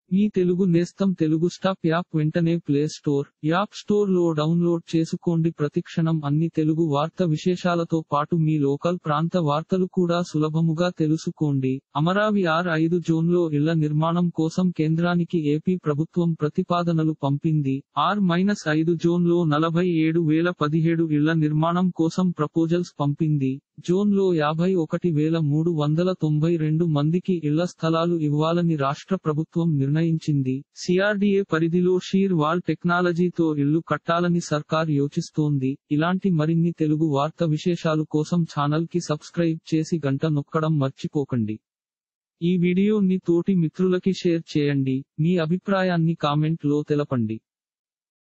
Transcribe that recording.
మీ తెలుగు నేస్తం Telugu stop app వెంటనే play store app store లో డౌన్లోడ్ చేసుకోండి ప్రతిక్షణం అన్ని తెలుగు వార్త విశేషాలతో పాటు మీ లోకల్ ప్రాంత వార్తలు కూడా సులభముగా తెలుసుకోండి అమరావి ఆర్ ఐదు జోన్లో ఇళ్ల నిర్మాణం కోసం కేంద్రానికి ఏపీ ప్రభుత్వం ప్రతిపాదనలు పంపింది ఆర్ మైనస్ ఐదు జోన్లో నలభై ఏడు వేల పదిహేడు ఇళ్ల నిర్మాణం కోసం ప్రపోజల్స్ పంపింది జోన్ లో యాభై ఒకటి వేల మూడు వందల తొంభై రెండు మందికి ఇళ్ల స్థలాలు ఇవ్వాలని రాష్ట్ర ప్రభుత్వం నిర్ణయించింది సిఆర్డీఏ పరిధిలో షీర్ వాల్ టెక్నాలజీతో ఇళ్లు కట్టాలని సర్కార్ యోచిస్తోంది ఇలాంటి మరిన్ని తెలుగు వార్త విశేషాలు కోసం ఛానల్ కి సబ్స్క్రైబ్ చేసి గంట నొక్కడం మర్చిపోకండి ఈ వీడియోని తోటి మిత్రులకి షేర్ చేయండి మీ అభిప్రాయాన్ని కామెంట్ లో తెలపండి